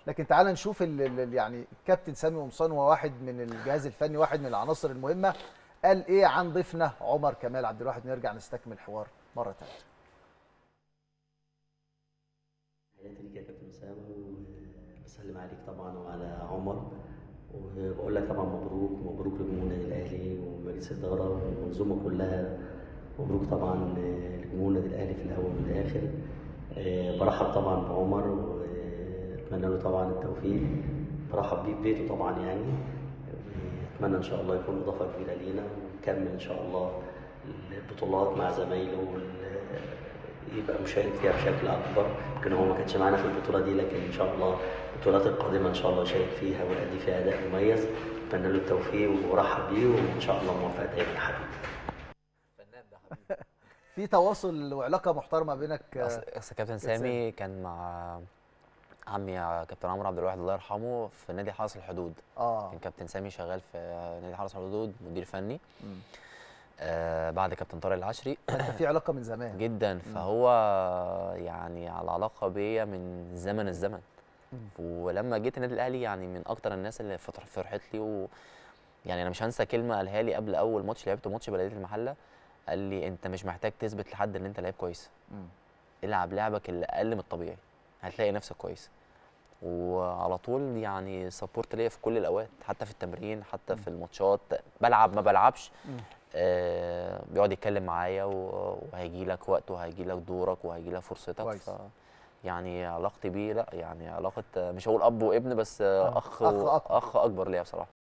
لكن تعال نشوف ال ال يعني الكابتن سامي قمصان هو واحد من الجهاز الفني واحد من العناصر المهمه قال ايه عن ضيفنا عمر كمال عبد الواحد نرجع نستكمل الحوار مره ثانيه تحياتي ليك يا كابتن اسامه وبسلم عليك طبعا وعلى عمر وبقول لك طبعا مبروك مبروك لجمهور النادي الاهلي ومجلس الاداره والمنظومه كلها مبروك طبعا لجمهور النادي الاهلي في الاول والاخر آه، برحب طبعا بعمر واتمنى له طبعا التوفيق برحب بيه في بيته طبعا يعني اتمنى ان شاء الله يكون اضافه كبيره لينا ونكمل ان شاء الله البطولات مع زمايله وال- يبقى مشارك فيها بشكل اكبر يمكن هو ما كانش معانا في البطوله دي لكن ان شاء الله البطولات القادمه ان شاء الله يشارك فيها ويؤدي فيها اداء مميز اتمنى له التوفيق وارحب بيه وان شاء الله موفق دايما يا حبيبي فنان ده حبيبي في تواصل وعلاقه محترمه بينك اصل أصل كابتن سامي كان مع عمي كابتن عمرو عبد الواحد الله يرحمه في نادي حرس الحدود اه كان كابتن سامي شغال في نادي حرس الحدود مدير فني مم. آه بعد كابتن طارق العشري انت في علاقه من زمان جدا فهو يعني على علاقه بيا من زمن الزمن مم. ولما جيت النادي الاهلي يعني من اكتر الناس اللي فر- فرحت لي و يعني انا مش هنسى كلمه قالها لي قبل اول ماتش لعبته ماتش بلديه المحله قال لي انت مش محتاج تثبت لحد ان انت لعيب كويس مم. العب لعبك اللي اقل من الطبيعي هتلاقي نفسك كويس وعلى طول يعني سبورت ليا في كل الاوقات حتى في التمرين حتى في الماتشات بلعب ما بلعبش مم. آه بيقعد يتكلم معايا و- وهيجي لك وقت وهيجي لك دورك وهيجي لك فرصتك كويس. ف يعني علاقتي بيه لا يعني علاقه مش هقول اب وابن بس آه، آه، اخ أخ و- أكبر. اخ اكبر ليا بصراحه